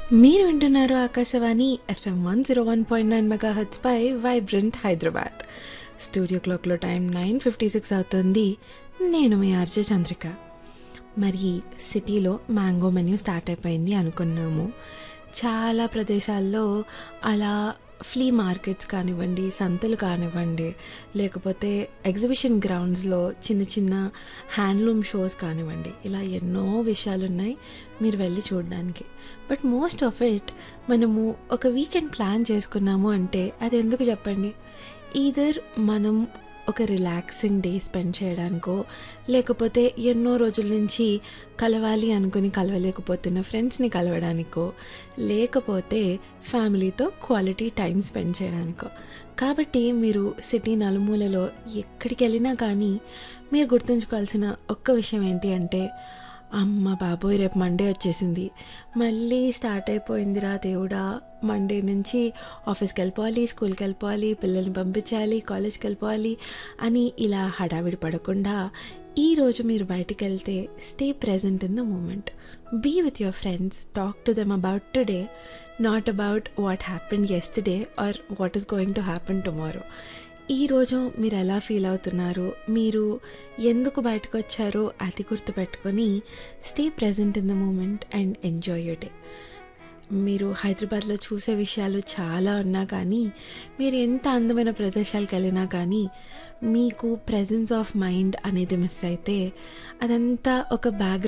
మీరు వింటున్నారు Akashvani FM one zero one point nine mega పై వైబ్రెంట్ హైదరాబాద్ స్టూడియో క్లాక్లో టైం నైన్ ఫిఫ్టీ సిక్స్ అవుతుంది నేను మీ ఆర్జే చంద్రిక మరి సిటీలో మ్యాంగో మెన్యూ స్టార్ట్ అయిపోయింది అనుకున్నాము చాలా ప్రదేశాల్లో అలా ఫ్లీ మార్కెట్స్ కానివ్వండి సంతలు కానివ్వండి లేకపోతే ఎగ్జిబిషన్ గ్రౌండ్స్లో చిన్న చిన్న హ్యాండ్లూమ్ షోస్ కానివ్వండి ఇలా ఎన్నో విషయాలు ఉన్నాయి మీరు వెళ్ళి చూడడానికి బట్ మోస్ట్ ఆఫ్ ఇట్ మనము ఒక వీకెండ్ ప్లాన్ చేసుకున్నాము అంటే అది ఎందుకు చెప్పండి ఈదర్ మనం ఒక రిలాక్సింగ్ డే స్పెండ్ చేయడానికో లేకపోతే ఎన్నో రోజుల నుంచి కలవాలి అనుకుని కలవలేకపోతున్న ఫ్రెండ్స్ని కలవడానికో లేకపోతే ఫ్యామిలీతో క్వాలిటీ టైం స్పెండ్ చేయడానికో కాబట్టి మీరు సిటీ నలుమూలలో ఎక్కడికి వెళ్ళినా కానీ మీరు గుర్తుంచుకోవాల్సిన ఒక్క విషయం ఏంటి అంటే అమ్మ బాబోయ్ రేపు మండే వచ్చేసింది మళ్ళీ స్టార్ట్ అయిపోయిందిరా దేవుడా మండే నుంచి ఆఫీస్కి వెళ్ళిపోవాలి స్కూల్కి వెళ్ళిపోవాలి పిల్లల్ని పంపించాలి కాలేజ్కి వెళ్ళిపోవాలి అని ఇలా హడావిడి పడకుండా ఈరోజు మీరు బయటికి వెళ్తే stay present in the moment be with your friends talk to them about today not about what happen yesterday or what is going to happen tomorrow ఈరోజు మీరు ఎలా ఫీల్ అవుతున్నారు మీరు ఎందుకు బయటకు వచ్చారో అది గుర్తుపెట్టుకొని stay present in the moment and enjoy your day మీరు హైదరాబాద్లో చూసే విషయాలు చాలా ఉన్నా కానీ మీరు ఎంత అందమైన ప్రదేశాలకు వెళ్ళినా కానీ మీకు ప్రెజెన్స్ ఆఫ్ మైండ్ అనేది మిస్ అయితే అదంతా ఒక బ్యాక్